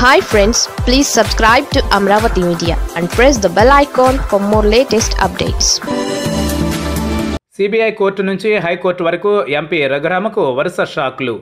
hi friends please subscribe to Amaravati media and press the bell icon for more latest updates CBI court నుంచి high court వరకు MP రఘురామకు వరుస షాక్లు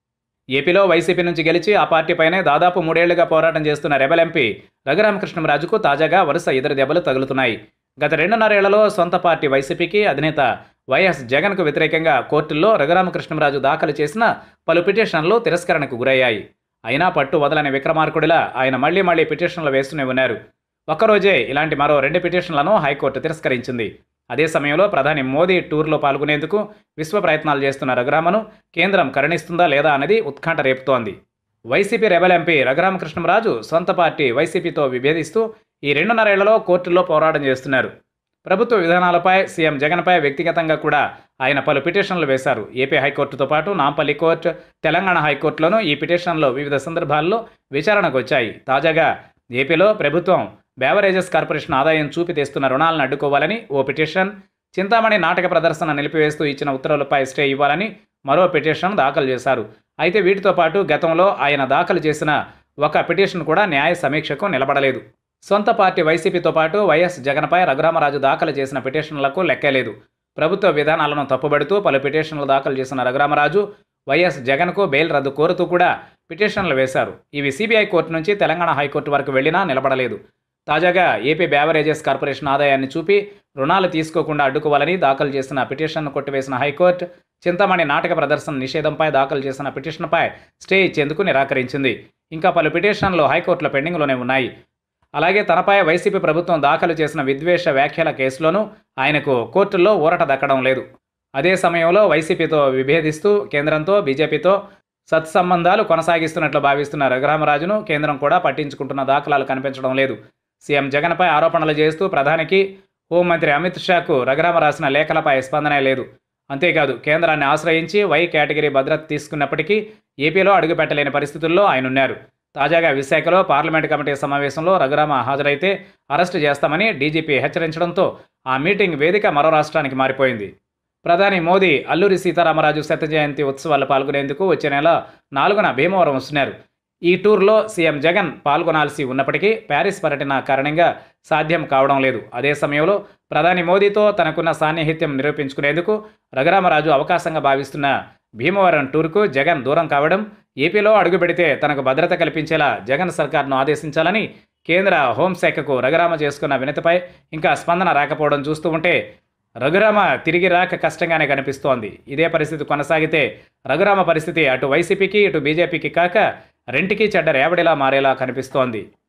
ఏపీలో YCP నుంచి గెలిచి ఆ పార్టీపైనే దాదాపు మూడేళ్లుగా పోరాటం చేస్తున్న రెబల్ ఎంపీ రఘురామకృష్ణరాజుకు తాజాగా వరుస ఎదురు దెబ్బలు తగులుతున్నాయి గత రెండున్నరేళ్లలో సొంత పార్టీ వైసీపీకి అధినేత వైఎస్ జగన్కు వ్యతిరేకంగా కోర్టుల్లో రఘురామకృష్ణరాజు దాఖలు చేసిన పలు పిటిషన్లు తిరస్కరణకు గురయ్యాయి అయినా పట్టు వదలని విక్రమార్కుడిలా ఆయన మళ్లీ మళ్లీ పిటిషన్లు వేస్తూనే ఉన్నారు ఒక్కరోజే ఇలాంటి మరో రెండు పిటిషన్లను హైకోర్టు తిరస్కరించింది అదే సమయంలో ప్రధాని మోదీ టూర్లో పాల్గొనేందుకు విశ్వ ప్రయత్నాలు చేస్తున్న రఘురామను కేంద్రం కరుణిస్తుందా లేదా అనేది ఉత్కంఠ రేపుతోంది వైసీపీ రెబల్ ఎంపీ రఘురామకృష్ణరాజు సొంత పార్టీ వైసీపీతో విభేదిస్తూ ఈ రెండున్నరేళ్లలో కోర్టుల్లో పోరాటం చేస్తున్నారు ప్రభుత్వ విధానాలపై సీఎం జగన్పై వ్యక్తిగతంగా కూడా ఆయన పలు పిటిషన్లు వేశారు ఏపీ హైకోర్టుతో పాటు నాంపల్లి కోర్టు తెలంగాణ హైకోర్టులోనూ ఈ పిటిషన్లు వివిధ సందర్భాల్లో విచారణకు వచ్చాయి తాజాగా ఏపీలో ప్రభుత్వం బేవరేజెస్ కార్పొరేషన్ ఆదాయం చూపి తెస్తున్న రుణాలను అడ్డుకోవాలని ఓ పిటిషన్ చింతామణి నాటక ప్రదర్శన నిలిపివేస్తూ ఇచ్చిన ఉత్తర్వులపై స్టే ఇవ్వాలని మరో పిటిషన్ దాఖలు చేశారు అయితే వీటితో పాటు గతంలో ఆయన దాఖలు చేసిన ఒక పిటిషన్ కూడా న్యాయ సమీక్షకు నిలబడలేదు సొంత పార్టీ వైసీపీతో పాటు వైఎస్ జగన్పై రఘురామరాజు దాఖలు చేసిన పిటిషన్లకు లెక్కలేదు ప్రభుత్వ విధానాలను తప్పుబడుతూ పలు పిటిషన్లు దాఖలు చేసిన రఘురామరాజు వైఎస్ జగన్కు బెయిల్ రద్దు కోరుతూ కూడా పిటిషన్లు వేశారు ఇవి సిబిఐ కోర్టు నుంచి తెలంగాణ హైకోర్టు వరకు వెళ్లినా నిలబడలేదు తాజాగా ఏపీ బ్యావరేజెస్ కార్పొరేషన్ ఆదాయాన్ని చూపి రుణాలు తీసుకోకుండా అడ్డుకోవాలని దాఖలు చేసిన పిటిషన్ను కొట్టివేసిన హైకోర్టు చింతమణి నాటక ప్రదర్శన నిషేధంపై దాఖలు చేసిన పిటిషన్పై స్టే ఇచ్చేందుకు నిరాకరించింది ఇంకా పలు పిటిషన్లు హైకోర్టులో పెండింగ్లోనే ఉన్నాయి అలాగే తనపై వైసీపీ ప్రభుత్వం దాఖలు చేసిన విద్వేష వ్యాఖ్యల కేసులోనూ ఆయనకు కోర్టుల్లో ఊరట దక్కడం లేదు అదే సమయంలో వైసీపీతో విభేదిస్తూ కేంద్రంతో బీజేపీతో సత్సంబంధాలు కొనసాగిస్తున్నట్లు భావిస్తున్న రఘురామరాజును కేంద్రం కూడా పట్టించుకుంటున్న దాఖలాలు కనిపించడం లేదు సీఎం జగన్పై ఆరోపణలు చేస్తూ ప్రధానికి హోంమంత్రి అమిత్ షాకు రఘురామ రాసిన లేఖలపై స్పందనే లేదు అంతేకాదు కేంద్రాన్ని ఆశ్రయించి వై కేటగిరీ భద్రత తీసుకున్నప్పటికీ ఏపీలో అడుగుపెట్టలేని పరిస్థితుల్లో ఆయన ఉన్నారు తాజాగా విశాఖలో పార్లమెంట్ కమిటీ సమావేశంలో రఘురామ హాజరైతే అరెస్టు చేస్తామని డీజీపీ హెచ్చరించడంతో ఆ మీటింగ్ వేదిక మరో రాష్ట్రానికి మారిపోయింది ప్రధాని మోదీ అల్లూరి సీతారామరాజు శత జయంతి ఉత్సవాల్లో పాల్గొనేందుకు వచ్చే నెల నాలుగున భీమవరం వస్తున్నారు ఈ టూర్లో సీఎం జగన్ పాల్గొనాల్సి ఉన్నప్పటికీ ప్యారిస్ పర్యటన కారణంగా సాధ్యం కావడం లేదు అదే సమయంలో ప్రధాని మోదీతో తనకున్న సాన్నిహిత్యం నిరూపించుకునేందుకు రఘురామరాజు అవకాశంగా భావిస్తున్న భీమవరం టూర్కు జగన్ దూరం కావడం ఏపీలో అడుగుపెడితే తనకు భద్రత కల్పించేలా జగన్ సర్కార్ను ఆదేశించాలని కేంద్ర హోంశాఖకు రఘురామ చేసుకున్న వినతిపై ఇంకా స్పందన రాకపోవడం చూస్తూ ఉంటే రఘురామ తిరిగి రాక కష్టంగానే కనిపిస్తోంది ఇదే పరిస్థితి కొనసాగితే రఘురామ పరిస్థితి అటు వైసీపీకి ఇటు బీజేపీకి కాక రెంటికి చెడ్డ రేవడిలా మారేలా కనిపిస్తోంది